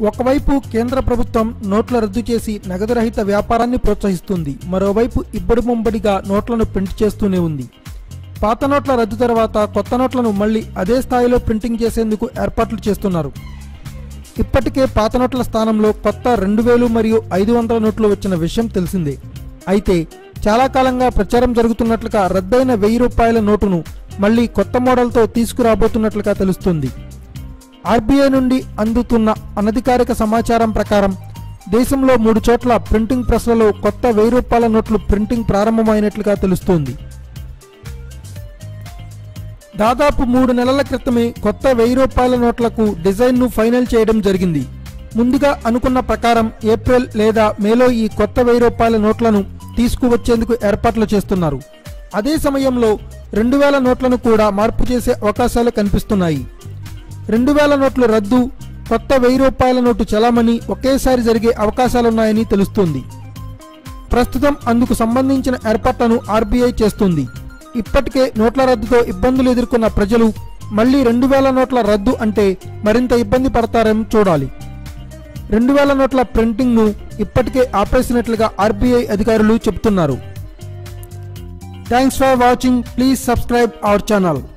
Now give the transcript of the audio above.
ఒకవైపు కేంద్ర ప్రభుత్వం నోట్ల రద్దు చేసి నగదు రహిత వ్యాపారాన్ని ప్రోత్సహిస్తుంది మరోవైపు ఇబ్బడి ముంబడిగా నోట్లను ప్రింట్ చేస్తూనే ఉంది పాత నోట్ల రద్దు తర్వాత కొత్త నోట్లను మళ్ళీ అదే స్థాయిలో ప్రింటింగ్ చేసేందుకు ఏర్పాట్లు చేస్తున్నారు ఇప్పటికే పాత నోట్ల స్థానంలో కొత్త రెండు వేలు మరియు ఐదు వందల నోట్లు వచ్చిన విషయం తెలిసిందే అయితే చాలా కాలంగా ప్రచారం జరుగుతున్నట్లుగా రద్దయిన వెయ్యి రూపాయల నోటును మళ్ళీ కొత్త మోడల్తో తీసుకురాబోతున్నట్లుగా తెలుస్తుంది ఆర్బీఐ నుండి అందుతున్న అనధికారిక సమాచారం ప్రకారం దేశంలో మూడు చోట్ల ప్రింటింగ్ ప్రెస్లలో కొత్త వెయ్యి రూపాయల నోట్లు ప్రింటింగ్ ప్రారంభమైనట్లుగా తెలుస్తోంది దాదాపు మూడు నెలల క్రితమే కొత్త వెయ్యి రూపాయల నోట్లకు డిజైన్ను ఫైనల్ చేయడం జరిగింది ముందుగా అనుకున్న ప్రకారం ఏప్రిల్ లేదా మేలో ఈ కొత్త వెయ్యి రూపాయల నోట్లను తీసుకువచ్చేందుకు ఏర్పాట్లు చేస్తున్నారు అదే సమయంలో రెండు వేల నోట్లను కూడా మార్పు చేసే అవకాశాలు కనిపిస్తున్నాయి రెండు వేల నోట్ల రద్దు కొత్త వెయ్యి రూపాయల నోటు చలామణి ఒకేసారి జరిగే అవకాశాలున్నాయని తెలుస్తుంది ప్రస్తుతం అందుకు సంబంధించిన ఏర్పాట్లను ఆర్బీఐ చేస్తుంది ఇప్పటికే నోట్ల రద్దుతో ఇబ్బందులు ఎదుర్కొన్న ప్రజలు మళ్ళీ రెండు వేల నోట్ల రద్దు అంటే మరింత ఇబ్బంది పడతారని చూడాలి రెండు వేల నోట్ల ప్రింటింగ్ను ఇప్పటికే ఆపేసినట్లుగా ఆర్బీఐ అధికారులు చెబుతున్నారు thanks for watching please subscribe our channel